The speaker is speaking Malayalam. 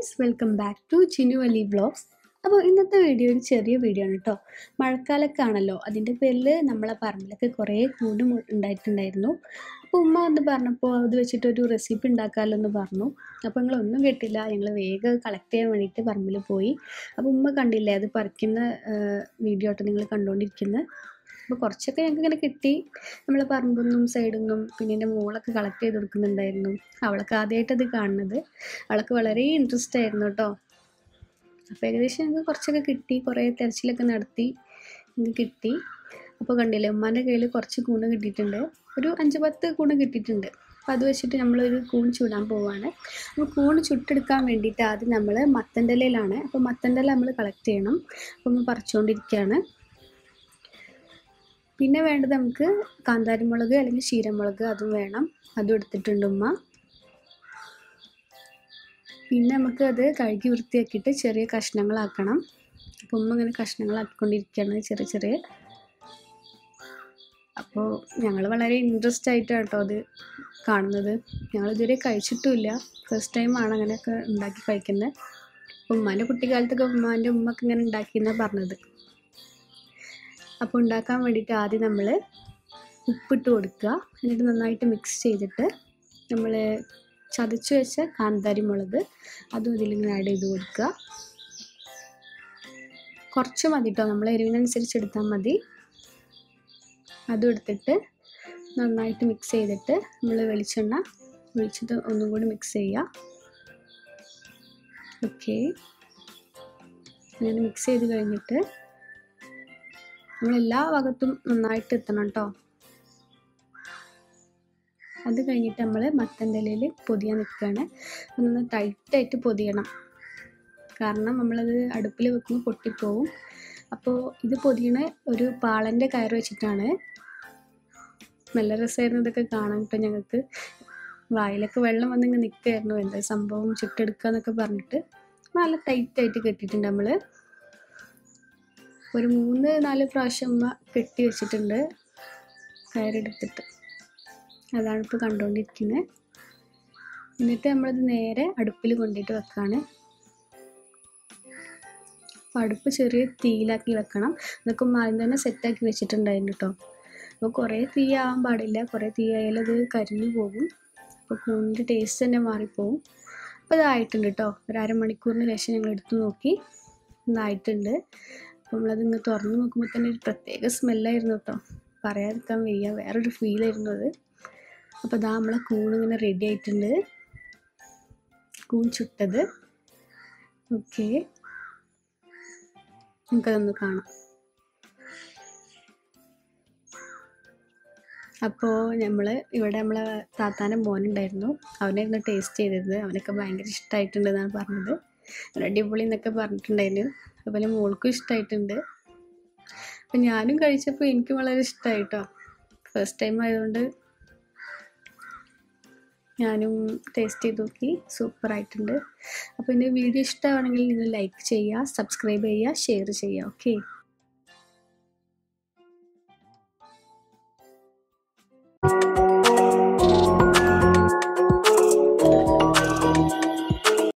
friends welcome back to Chinu Ali vlogs അപ്പോൾ ഇന്നത്തെ വീഡിയോ ഒരു ചെറിയ വീഡിയോ ആണ് കേട്ടോ മഴക്കാലമൊക്കെ ആണല്ലോ അതിൻ്റെ പേരിൽ നമ്മളെ പറമ്പിലൊക്കെ കുറേ കൂട് മു- ഉണ്ടായിട്ടുണ്ടായിരുന്നു അപ്പോൾ ഉമ്മ വന്ന് പറഞ്ഞപ്പോൾ അത് വെച്ചിട്ടൊരു റെസിപ്പി ഉണ്ടാക്കാമല്ലോ എന്ന് പറഞ്ഞു അപ്പോൾ ഞങ്ങളൊന്നും കേട്ടില്ല ഞങ്ങൾ വേഗം കളക്ട് ചെയ്യാൻ വേണ്ടിയിട്ട് പറമ്പിൽ പോയി അപ്പോൾ ഉമ്മ കണ്ടില്ലേ അത് പറിക്കുന്ന വീഡിയോ ആയിട്ട് നിങ്ങൾ കണ്ടുകൊണ്ടിരിക്കുന്നത് അപ്പോൾ കുറച്ചൊക്കെ ഞങ്ങൾക്ക് ഇങ്ങനെ കിട്ടി നമ്മളെ പറമ്പിൽ നിന്നും സൈഡിൽ നിന്നും പിന്നെ എൻ്റെ മോളൊക്കെ കളക്ട് ചെയ്ത് കൊടുക്കുന്നുണ്ടായിരുന്നു അവളൊക്കെ ആദ്യമായിട്ട് അത് കാണുന്നത് അവൾക്ക് വളരെ ഇൻട്രസ്റ്റ് ആയിരുന്നു കേട്ടോ അപ്പോൾ ഏകദേശം ഞങ്ങൾക്ക് കുറച്ചൊക്കെ കിട്ടി കുറേ തെരച്ചിലൊക്കെ നടത്തി ഞങ്ങൾക്ക് കിട്ടി അപ്പോൾ കണ്ടില്ലേ ഉമ്മാൻ്റെ കയ്യിൽ കുറച്ച് കൂണ് കിട്ടിയിട്ടുണ്ട് ഒരു അഞ്ച് പത്ത് കൂണ് കിട്ടിയിട്ടുണ്ട് അപ്പോൾ അത് വെച്ചിട്ട് നമ്മളൊരു കൂൺ ചൂടാൻ പോവാണ് അപ്പോൾ കൂൺ ചുട്ടെടുക്കാൻ വേണ്ടിയിട്ട് ആദ്യം നമ്മൾ മത്തൻ്റെ ഇലയിലാണ് അപ്പോൾ മത്തൻ്റെ ഇല നമ്മൾ കളക്ട് ചെയ്യണം അപ്പോൾ നമ്മൾ പറിച്ചുകൊണ്ടിരിക്കുകയാണ് പിന്നെ വേണ്ടത് നമുക്ക് കാന്താരിമുളക് അല്ലെങ്കിൽ ചീരമുളക് അതും വേണം അതും എടുത്തിട്ടുണ്ട് ഉമ്മ പിന്നെ നമുക്ക് അത് കഴുകി വൃത്തിയാക്കിയിട്ട് ചെറിയ കഷ്ണങ്ങളാക്കണം അപ്പോൾ ഉമ്മ ഇങ്ങനെ കഷ്ണങ്ങളാക്കിക്കൊണ്ടിരിക്കുകയാണ് ചെറിയ ചെറിയ അപ്പോൾ ഞങ്ങൾ വളരെ ഇൻട്രസ്റ്റ് ആയിട്ടാണ് കേട്ടോ അത് കാണുന്നത് ഞങ്ങൾ ഇതുവരെ കഴിച്ചിട്ടുമില്ല ഫസ്റ്റ് ടൈമാണ് അങ്ങനെയൊക്കെ ഉണ്ടാക്കി കഴിക്കുന്നത് അപ്പോൾ ഉമ്മാൻ്റെ കുട്ടിക്കാലത്തൊക്കെ ഉമ്മാൻ്റെ ഉമ്മക്ക് ഇങ്ങനെ ഉണ്ടാക്കിയെന്നാണ് പറഞ്ഞത് അപ്പോൾ ഉണ്ടാക്കാൻ വേണ്ടിയിട്ട് ആദ്യം നമ്മൾ ഉപ്പിട്ട് കൊടുക്കുക എന്നിട്ട് നന്നായിട്ട് മിക്സ് ചെയ്തിട്ട് നമ്മൾ ചതച്ച് വെച്ച കാന്താരി മുളക് അതും ഇതിലിങ്ങനെ ആഡ് ചെയ്ത് കൊടുക്കുക കുറച്ച് മതി കേട്ടോ നമ്മൾ എരിവിനനുസരിച്ച് എടുത്താൽ മതി അതും എടുത്തിട്ട് നന്നായിട്ട് മിക്സ് ചെയ്തിട്ട് നമ്മൾ വെളിച്ചെണ്ണ ഒഴിച്ചിട്ട് ഒന്നും കൂടി മിക്സ് ചെയ്യുക ഓക്കെ അങ്ങനെ മിക്സ് ചെയ്ത് കഴിഞ്ഞിട്ട് നമ്മൾ എല്ലാ ഭാഗത്തും നന്നായിട്ട് എത്തണം കേട്ടോ അത് കഴിഞ്ഞിട്ട് നമ്മൾ മത്തൻ്റെ ഇലയിൽ പൊതിയാൻ നിൽക്കുകയാണ് ഒന്ന് ടൈറ്റായിട്ട് പൊതിയണം കാരണം നമ്മളത് അടുപ്പിൽ വെക്കുമ്പോൾ പൊട്ടിപ്പോവും അപ്പോൾ ഇത് പൊതിയണ ഒരു പാളൻ്റെ കയർ വെച്ചിട്ടാണ് നല്ല രസമായിരുന്നു ഇതൊക്കെ കാണാൻ കേട്ടോ ഞങ്ങൾക്ക് വായിലൊക്കെ വെള്ളം വന്നിങ്ങനെ നിൽക്കുമായിരുന്നു എന്താ സംഭവം ചുട്ടെടുക്കുക എന്നൊക്കെ പറഞ്ഞിട്ട് നല്ല ടൈറ്റായിട്ട് കെട്ടിയിട്ടുണ്ട് നമ്മൾ ഒരു മൂന്ന് നാല് പ്രാവശ്യം ഉമ്മ കെട്ടി വെച്ചിട്ടുണ്ട് കയറെടുത്തിട്ട് അതാണ് ഇപ്പോൾ കണ്ടുകൊണ്ടിരിക്കുന്നത് എന്നിട്ട് നമ്മളത് നേരെ അടുപ്പിൽ കൊണ്ടിട്ട് വെക്കാണ് അപ്പോൾ അടുപ്പ് ചെറിയ തീയിലാക്കി വെക്കണം അതൊക്കെ ഉമ്മ ആദ്യം തന്നെ സെറ്റാക്കി വെച്ചിട്ടുണ്ടായിരുന്നു കേട്ടോ അപ്പോൾ കുറേ തീ ആവാൻ പാടില്ല കുറേ തീ ആയാലും അത് കരിഞ്ഞു പോകും അപ്പോൾ കൂണിൻ്റെ ടേസ്റ്റ് തന്നെ മാറിപ്പോവും അപ്പോൾ ഇതായിട്ടുണ്ട് കേട്ടോ ഒരു അരമണിക്കൂറിന് ശേഷം ഞങ്ങൾ എടുത്ത് നോക്കി ഇതായിട്ടുണ്ട് അപ്പോൾ നമ്മളത് ഇങ്ങ് തുറന്ന് നോക്കുമ്പോൾ തന്നെ ഒരു പ്രത്യേക സ്മെല്ലായിരുന്നു കേട്ടോ പറയാതിരിക്കാൻ വയ്യ വേറൊരു ഫീലായിരുന്നു അത് അപ്പോൾ ഇതാ നമ്മളെ കൂൺ ഇങ്ങനെ റെഡി ആയിട്ടുണ്ട് കൂൺ ചുട്ടത് ഓക്കെ നമുക്കതൊന്ന് കാണാം അപ്പോൾ നമ്മൾ ഇവിടെ നമ്മളെ താത്താൻ്റെ മോനുണ്ടായിരുന്നു അവനായിരുന്നു ടേസ്റ്റ് ചെയ്തത് അവനൊക്കെ ഭയങ്കര ഇഷ്ടമായിട്ടുണ്ട് എന്നാണ് പറഞ്ഞത് അവൻ അടിപൊളി എന്നൊക്കെ പറഞ്ഞിട്ടുണ്ടായിരുന്നു അതുപോലെ മോൾക്കും ഇഷ്ടമായിട്ടുണ്ട് അപ്പം ഞാനും കഴിച്ചപ്പോൾ എനിക്കും വളരെ ഇഷ്ടമായിട്ടോ ഫസ്റ്റ് ടൈം ആയതുകൊണ്ട് ഞാനും ടേസ്റ്റ് ചെയ്ത് നോക്കി സൂപ്പറായിട്ടുണ്ട് അപ്പോൾ എൻ്റെ വീഡിയോ ഇഷ്ടമാണെങ്കിൽ നിങ്ങൾ ലൈക്ക് ചെയ്യുക സബ്സ്ക്രൈബ് ചെയ്യുക ഷെയർ ചെയ്യുക ഓക്കെ